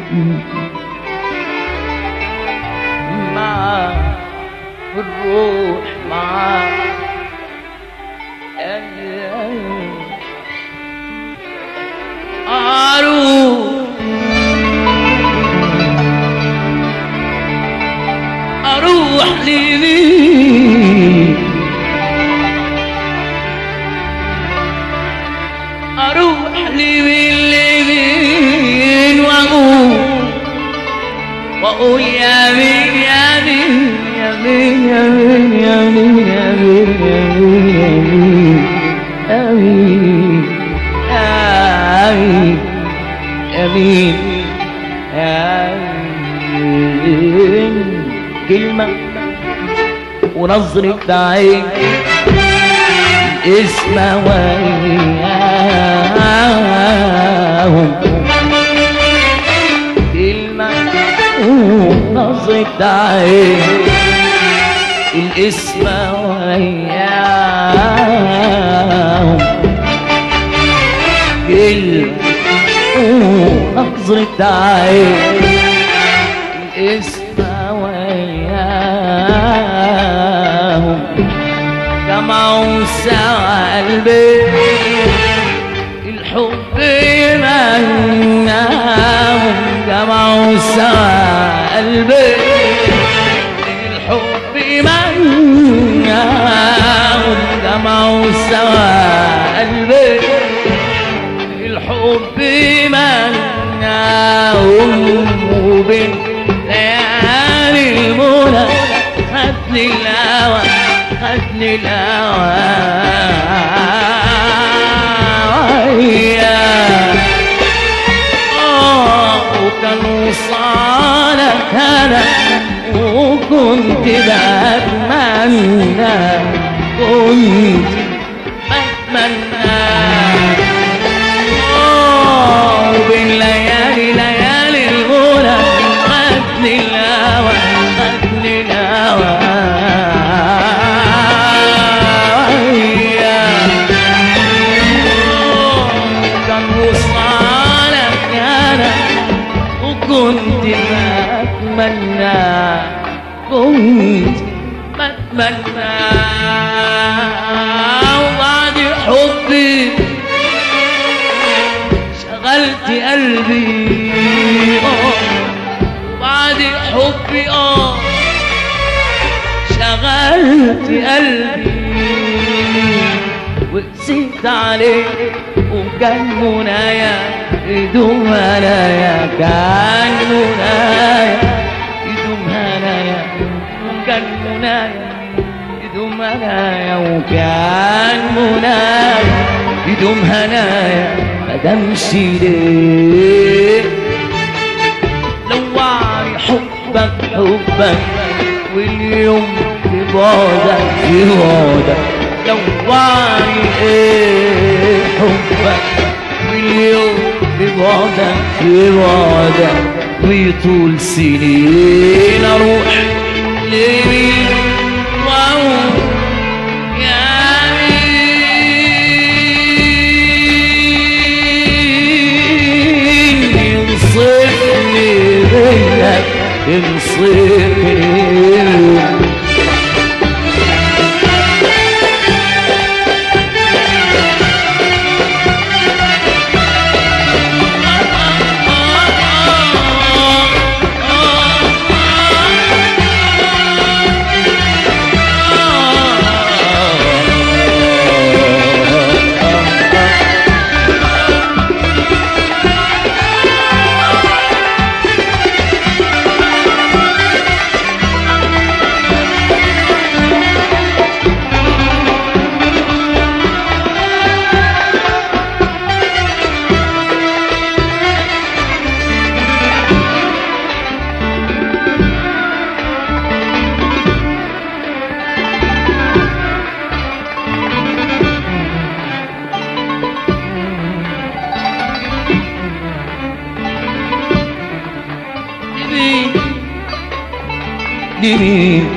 معاه الروح معاه أروح أروح لمين أروح لمين لمين وأقول وأقول يا مين يا مين يا مين يا مين يا مين يا مين يا مين يا مين يا مين يا مين يا مين كلمة ونظرة عين اسم وياهم كلمة ونظرة عين الاسم وياهم كلمة ونظرة عين الاسم وياهم جمعوا سوا قلبي الحب يمناهم جمعوا سوا قلبي الحب يمناهم جمعوا سوا قلبي الحب يمناهم وبين ليالي المنى خدني الهوى خدني الهوى وياك آه وكان وصالك أنا وكنت بتمنى كنت بتمنى آه وبين ليالي ليالي الغنى خدني الهوى خدني الهوى وياك كان وصالك انا وكنت بتمنى كنت بتمنى وبعد حبي شغلت قلبي آه بعد حبي اه شغلت قلبي وقسيت عليك وكان منايا يدوم هنايا كان منايا يدوم هنايا وكان منايا يدوم هنايا وكان منايا يدوم هنايا مدامش ليه لوعي حبك حبك واليوم في بعدك في بعدك لوعي ايه حبك واليوم في بعدك في بعدك ويطول سنين اروح لمين واقول يا مين ينصفني بينك ينصفني لمين